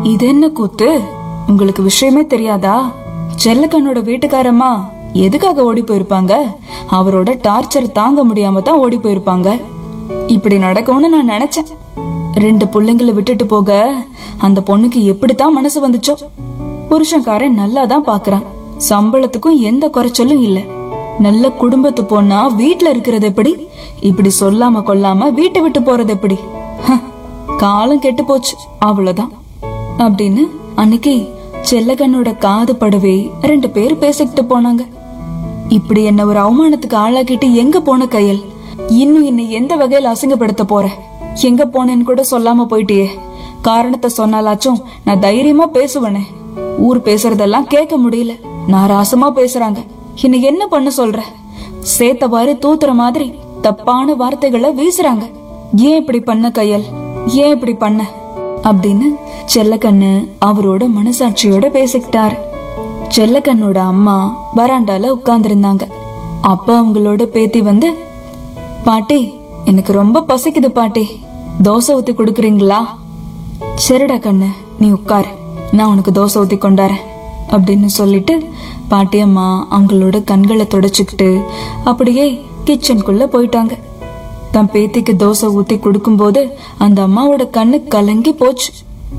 இது என்ன கூத்து உங்களுக்கு விஷயமே தெரியாதா செல்லக்கண்ணோட வீட்டுக்காரம்மா எதுக்காக ஓடி போயிருப்பாங்க அவரோட டார்ச்சர் தாங்க முடியாம தான் ஓடி போயிருப்பாங்க இப்படி நடக்கும்னு நான் நினைச்சேன் ரெண்டு பிள்ளைங்களை விட்டுட்டு போக அந்த பொண்ணுக்கு எப்படித்தான் மனசு வந்துச்சோ புருஷன்காரன் நல்லா தான் பாக்குறான் சம்பளத்துக்கும் எந்த குறைச்சலும் இல்ல நல்ல குடும்பத்து பொண்ணா வீட்ல இருக்கிறது எப்படி இப்படி சொல்லாம கொல்லாம வீட்டை விட்டு போறது எப்படி ஹ, காலம் கெட்டு போச்சு அவ்வளவுதான் அப்படின்னு அன்னைக்கு செல்லகண்ணோட காது படவே ரெண்டு பேர் பேசிக்கிட்டு போனாங்க இப்படி என்ன ஒரு அவமானத்துக்கு ஆளாக்கிட்டு எங்க போன கையல் இன்னும் என்னை எந்த வகையில அசிங்கப்படுத்த போற எங்க போனேன்னு கூட சொல்லாம போயிட்டியே காரணத்தை சொன்னாலாச்சும் நான் தைரியமா பேசுவனே ஊர் பேசுறதெல்லாம் கேட்க முடியல நாராசமா பேசுறாங்க என்னை என்ன பண்ண சொல்ற சேத்தவாறு தூத்துற மாதிரி தப்பான வார்த்தைகளை வீசுறாங்க ஏன் இப்படி பண்ண கையல் ஏன் இப்படி பண்ண அப்படின்னு செல்லக்கண்ணு அவரோட மனசாட்சியோட பேசிக்கிட்டாரு செல்லக்கண்ணோட அம்மா வராண்டால உட்கார்ந்திருந்தாங்க அப்ப அவங்களோட பேத்தி வந்து பாட்டி எனக்கு ரொம்ப பசிக்குது பாட்டி தோசை ஊத்தி கொடுக்குறீங்களா சரிடா கண்ணு நீ உட்காரு நான் உனக்கு தோசை ஊத்தி கொண்டாரேன் அப்படின்னு சொல்லிட்டு பாட்டி அம்மா அவங்களோட கண்களை தொடச்சுக்கிட்டு அப்படியே கிச்சனுக்குள்ள போயிட்டாங்க தன் பேத்திக்கு தோசை ஊத்தி கொடுக்கும்போது அந்த அம்மாவோட கண்ணு கலங்கி போச்சு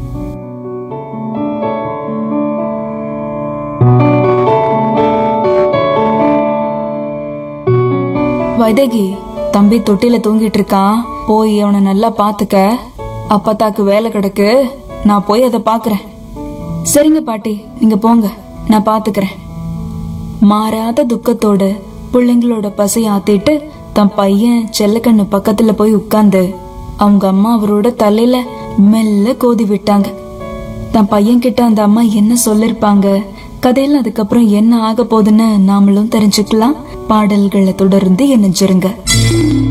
வைதகி தம்பி தொட்டில தூங்கிட்டு இருக்கான் போய் அவனை நல்லா பாத்துக்க அப்பத்தாக்கு வேலை கிடக்கு நான் போய் அதை பாக்குறேன் சரிங்க பாட்டி நீங்க போங்க நான் பாத்துக்கிறேன் மாறாத துக்கத்தோட பிள்ளைங்களோட பசி ஆத்திட்டு தன் பையன் செல்லக்கண்ணு பக்கத்துல போய் உட்கார்ந்து அவங்க அம்மா அவரோட தலையில மெல்ல கோதி விட்டாங்க தன் பையன் கிட்ட அந்த அம்மா என்ன சொல்லிருப்பாங்க கதையில அதுக்கப்புறம் என்ன ஆக போகுதுன்னு நாமளும் தெரிஞ்சுக்கலாம் பாடல்களை தொடர்ந்து இணைஞ்சிருங்க